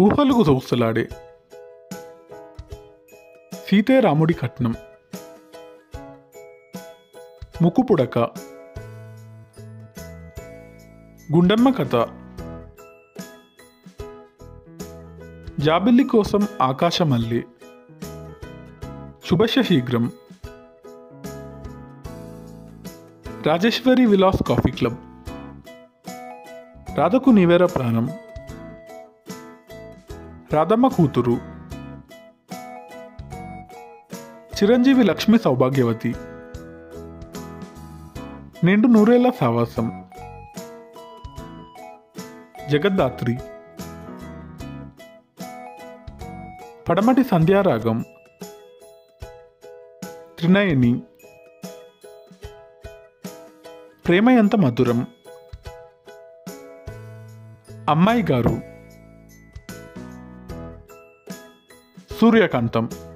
ఊహలుగు సౌసలాడే సీతారాముడి కట్నం ముక్కుపుడక గుండమ్మ కథ జాబిల్లి కోసం ఆకాశమల్లి శుభశ శీఘ్రం రాజేశ్వరి విలాస్ కాఫీ క్లబ్ రాధకు నీవేర ప్రాణం రాధమ్మ కూతురు చిరంజీవి లక్ష్మి సౌభాగ్యవతి నిండు నూరేళ్ల సావాసం జగద్దాత్రి పడమటి సంధ్యారాగం త్రినయని ప్రేమ ఎంత మధురం అమ్మాయి గారు సూర్యకాంతం